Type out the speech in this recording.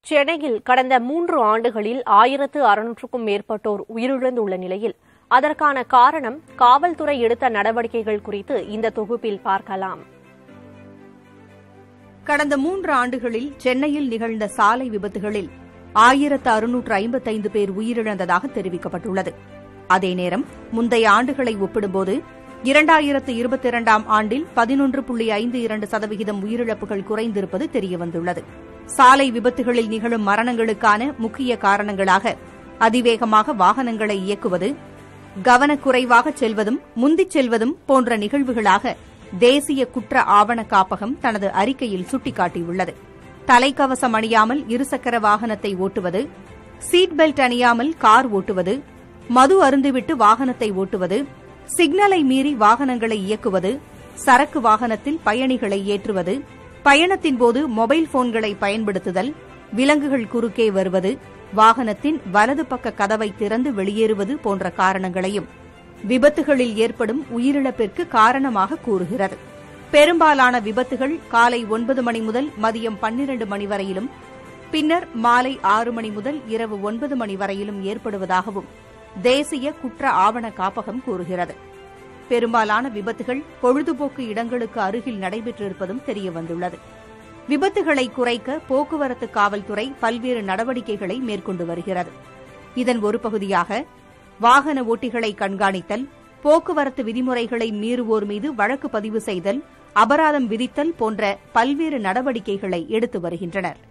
சென்னையில் கடந்த மூன்று ஆண்டுகளில் ஆயிரத்து அறுநூற்றுக்கும் மேற்பட்டோர் உயிரிழந்துள்ள நிலையில் அதற்கான காரணம் காவல்துறை எடுத்த நடவடிக்கைகள் குறித்து இந்த தொகுப்பில் பார்க்கலாம் கடந்த மூன்று ஆண்டுகளில் சென்னையில் நிகழ்ந்த சாலை விபத்துகளில் ஆயிரத்து அறுநூற்று ஐம்பத்தைந்து பேர் உயிரிழந்ததாக தெரிவிக்கப்பட்டுள்ளது அதே நேரம் முந்தைய ஆண்டுகளை ஒப்பிடும்போது இரண்டாயிரத்து இருபத்தி இரண்டாம் ஆண்டில் பதினொன்று புள்ளி ஐந்து இரண்டு சதவிகிதம் உயிரிழப்புகள் குறைந்திருப்பது தெரியவந்துள்ளது சாலை விபத்துகளில் நிகழும் மரணங்களுக்கான முக்கிய காரணங்களாக அதிவேகமாக வாகனங்களை இயக்குவது கவனக்குறைவாக செல்வதும் முந்திச் செல்வதும் போன்ற நிகழ்வுகளாக தேசிய குற்ற ஆவண காப்பகம் தனது அறிக்கையில் சுட்டிக்காட்டியுள்ளது தலைக்கவசம் அணியாமல் இருசக்கர வாகனத்தை ஓட்டுவது சீட் பெல்ட் அணியாமல் கார் ஓட்டுவது மது அருந்துவிட்டு வாகனத்தை ஓட்டுவது சிக்னலை மீறி வாகனங்களை இயக்குவது சரக்கு வாகனத்தில் பயணிகளை ஏற்றுவது பயணத்தின்போது மொபைல் போன்களை பயன்படுத்துதல் விலங்குகள் குறுக்கே வருவது வாகனத்தின் வலது பக்க கதவை திறந்து வெளியேறுவது போன்ற காரணங்களையும் விபத்துகளில் ஏற்படும் உயிரிழப்பிற்கு காரணமாக கூறுகிறது பெரும்பாலான விபத்துகள் காலை ஒன்பது மணி முதல் மதியம் பன்னிரண்டு மணி வரையிலும் பின்னர் மாலை ஆறு மணி முதல் இரவு ஒன்பது மணி வரையிலும் ஏற்படுவதாகவும் தேசிய குற்ற ஆவண காப்பகம் கூறுகிறது பெரும்பாலான விபத்துகள் பொழுதுபோக்கு இடங்களுக்கு அருகில் நடைபெற்றிருப்பதும் தெரியவந்துள்ளது விபத்துகளை குறைக்க போக்குவரத்து காவல்துறை பல்வேறு நடவடிக்கைகளை மேற்கொண்டு வருகிறது இதன் ஒரு பகுதியாக வாகன ஓட்டிகளை கண்காணித்தல் போக்குவரத்து விதிமுறைகளை மீறுவோர் மீது வழக்கு பதிவு செய்தல் அபராதம் விதித்தல் போன்ற பல்வேறு நடவடிக்கைகளை எடுத்து வருகின்றனர்